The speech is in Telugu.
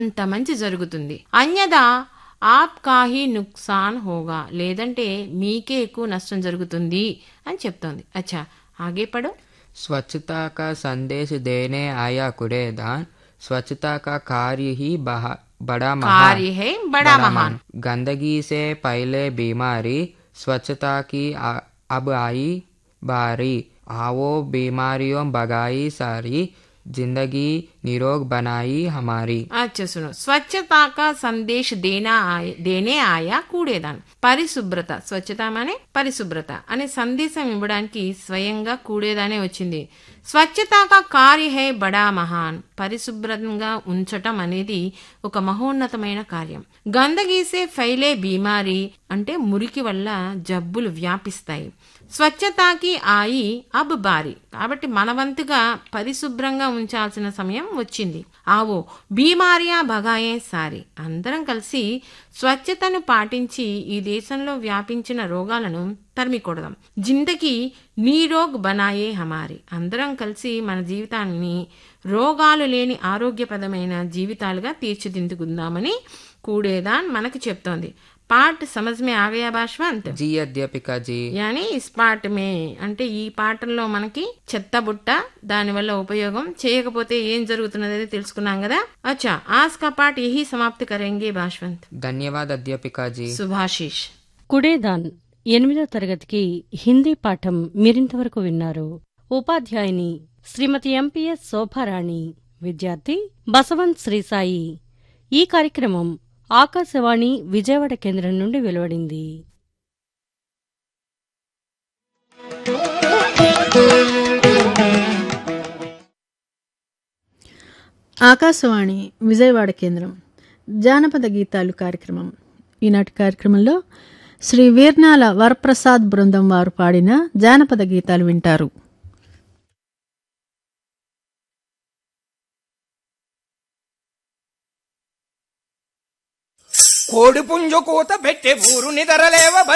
అంత మంచి జరుగుతుంది అన్యదా ఆప్ కాహి నుక్సాన్ హోగా లేదంటే మీకే ఎక్కువ నష్టం జరుగుతుంది అని చెప్తోంది అచ్చా ఆగే పడు स्वच्छता का संदेश देने आया कूड़ेदान स्वच्छता का कार्य ही बहा- बड़ा महान కార్య హై బడా మహాన్ गंदगी से पहले बीमारी स्वच्छता की आ- अब आई बारी आओ बीमारियों भगाई सारी जिंदगी निरोग बनाई हमारी अच्छा सुनो స్వచ్ఛతా కా సందేశ్ దేనా ఆయ- దేనే ఆయా కూడేదాన్ పరిశుభ్రత స్వచ్ఛత అనే పరిశుభ్రత అనే సందేశం ఇవ్వడానికి స్వయంగా కూడేదానే వచ్చింది స్వచ్ఛతా కా కార్య హై బడా మహాన్ పరిశుభ్రంగా ఉంచటం అనేది ఒక మహోన్నతమైన కార్యం గందగీసే ఫైలే బీమారి అంటే మురికి వల్ల జబ్బులు వ్యాపిస్తాయి స్వచ్ఛతాకి ఆయి అబ్ బారి కాబట్టి మనవంతుగా పరిశుభ్రంగా ఉంచాల్సిన సమయం వచ్చింది ఆవో బీమారియా భగాయే సారి అందరం కలిసి స్వచ్ఛతను పాటించి ఈ దేశంలో వ్యాపించిన రోగాలను తరిమికొడదాం జిందకి నీరోగ్ బనాయే హమారి అందరం కలిసి మన జీవితాన్ని రోగాలు లేని ఆరోగ్యప్రదమైన జీవితాలుగా తీర్చిదిద్దుకుందామని కూడేదాన్ మనకి చెప్తోంది పాట సమజ్ మే ఆగయా భాష్వంత్ जी अध्यापिका जी యాని ఇస్ పాట మే అంటే ఈ పాటల్లో మనకి చెత్త బుట్ట దానివల్ల ఉపయోగం చేయకపోతే ఏం జరుగుతున్నది తెలుసుకున్నాం కదా అచ్చా ఆజ్ కా పాట యహీ సమాప్తి కరేంగే భాష్వంత్ धन्यवाद अध्यापिका जी సుభాషిష్ కుడేదాన్ ఎనిమిదో తరగతికి హిందీ పాఠం మీరింతవరకు విన్నారు ఉపాధ్యాయుని శ్రీమతి ఎంపీఎస్ శోభారాణి విద్యార్థి బసవంత్ శ్రీసాయి ఈ కార్యక్రమం ఆకాశవాణి విజయవాడ కేంద్రం నుండి వెలువడింది ఆకాశవాణి విజయవాడ కేంద్రం జానపద గీతాలు కార్యక్రమం ఈనాటి కార్యక్రమంలో శ్రీ వీర్నాల వరప్రసాద్ బృందం వారు పాడిన జానపద గీతాలు వింటారు కోడి పుంజు కూత పెట్టే ఊరు నిదరలేవ